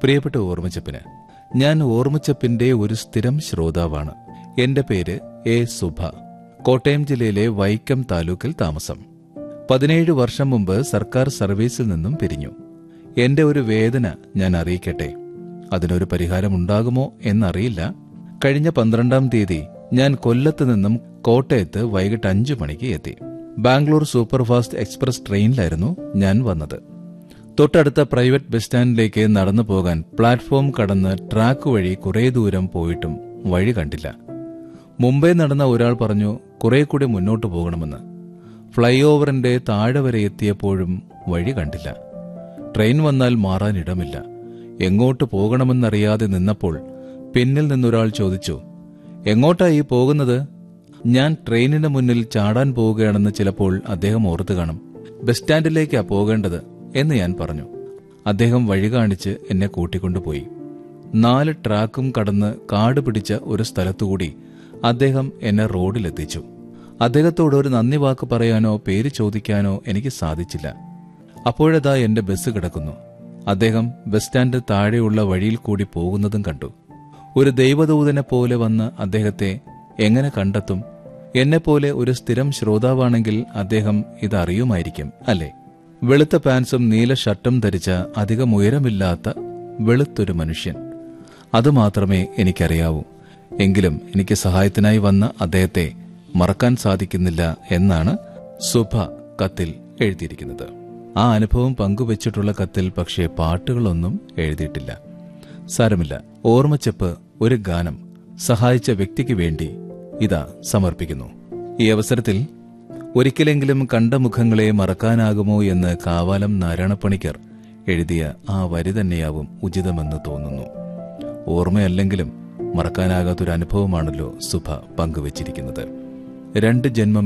പ്രിയപ്പെട്ട ഓർമ്മച്ചപ്പിന് ഞാൻ ഓർമ്മച്ചപ്പിന്റെ ഒരു സ്ഥിരം ശ്രോതാവാണ് എന്റെ പേര് എ സുഭ കോട്ടയം ജില്ലയിലെ വൈക്കം താലൂക്കിൽ താമസം പതിനേഴ് വർഷം മുമ്പ് സർക്കാർ സർവീസിൽ നിന്നും പിരിഞ്ഞു എന്റെ ഒരു വേദന ഞാൻ അറിയിക്കട്ടെ അതിനൊരു പരിഹാരമുണ്ടാകുമോ എന്നറിയില്ല കഴിഞ്ഞ പന്ത്രണ്ടാം തീയതി ഞാൻ കൊല്ലത്ത് നിന്നും കോട്ടയത്ത് വൈകിട്ട് അഞ്ചു മണിക്ക് എത്തി ബാംഗ്ലൂർ സൂപ്പർഫാസ്റ്റ് എക്സ്പ്രസ് ട്രെയിനിലായിരുന്നു ഞാൻ വന്നത് തൊട്ടടുത്ത പ്രൈവറ്റ് ബസ് സ്റ്റാൻഡിലേക്ക് നടന്നു പോകാൻ പ്ലാറ്റ്ഫോം കടന്ന് ട്രാക്ക് വഴി കുറേ ദൂരം പോയിട്ടും വഴി കണ്ടില്ല മുംബൈ നടന്ന ഒരാൾ പറഞ്ഞു കുറെ കൂടി മുന്നോട്ട് പോകണമെന്ന് ഫ്ലൈ ഓവറിന്റെ താഴെ വരെ എത്തിയപ്പോഴും വഴി കണ്ടില്ല ട്രെയിൻ വന്നാൽ മാറാൻ ഇടമില്ല എങ്ങോട്ട് പോകണമെന്നറിയാതെ നിന്നപ്പോൾ പിന്നിൽ നിന്നൊരാൾ ചോദിച്ചു എങ്ങോട്ടായി പോകുന്നത് ഞാൻ ട്രെയിനിന് മുന്നിൽ ചാടാൻ പോവുകയാണെന്ന് ചിലപ്പോൾ അദ്ദേഹം ഓർത്തു കാണും ബസ് സ്റ്റാൻഡിലേക്കാ പോകേണ്ടത് എന്ന് ഞാൻ പറഞ്ഞു അദ്ദേഹം വഴി കാണിച്ച് എന്നെ കൂട്ടിക്കൊണ്ടുപോയി നാല് ട്രാക്കും കടന്ന് കാട് പിടിച്ച ഒരു സ്ഥലത്തുകൂടി അദ്ദേഹം എന്നെ റോഡിലെത്തിച്ചു അദ്ദേഹത്തോട് ഒരു നന്ദി വാക്ക് പറയാനോ പേര് ചോദിക്കാനോ എനിക്ക് സാധിച്ചില്ല അപ്പോഴതാ എന്റെ ബസ് കിടക്കുന്നു അദ്ദേഹം ബസ് സ്റ്റാൻഡ് താഴെയുള്ള വഴിയിൽ കൂടി പോകുന്നതും കണ്ടു ഒരു ദൈവദൂതനെ പോലെ വന്ന് അദ്ദേഹത്തെ എങ്ങനെ കണ്ടെത്തും എന്നെപ്പോലെ ഒരു സ്ഥിരം ശ്രോതാവാണെങ്കിൽ അദ്ദേഹം ഇതറിയുമായിരിക്കും അല്ലേ വെളുത്ത പാൻസും നീല ഷർട്ടും ധരിച്ച അധികം ഉയരമില്ലാത്ത വെളുത്തൊരു മനുഷ്യൻ അതുമാത്രമേ എനിക്കറിയാവൂ എങ്കിലും എനിക്ക് സഹായത്തിനായി വന്ന അദ്ദേഹത്തെ മറക്കാൻ സാധിക്കുന്നില്ല എന്നാണ് സുഭ കത്തിൽ എഴുതിയിരിക്കുന്നത് ആ അനുഭവം പങ്കുവച്ചിട്ടുള്ള കത്തിൽ പക്ഷേ പാട്ടുകളൊന്നും എഴുതിയിട്ടില്ല സാരമില്ല ഓർമ്മച്ചെപ്പ് ഒരു ഗാനം സഹായിച്ച വ്യക്തിക്ക് വേണ്ടി ഇതാ സമർപ്പിക്കുന്നു ഈ അവസരത്തിൽ ഒരിക്കലെങ്കിലും കണ്ട മുഖങ്ങളെ മറക്കാനാകുമോ എന്ന് കാവാലം നാരായണപ്പണിക്കർ എഴുതിയ ആ വരി തന്നെയാവും ഉചിതമെന്ന് തോന്നുന്നു ഓർമ്മയല്ലെങ്കിലും മറക്കാനാകാത്തൊരു അനുഭവമാണല്ലോ സുഭ പങ്കുവച്ചിരിക്കുന്നത് രണ്ട് ജന്മം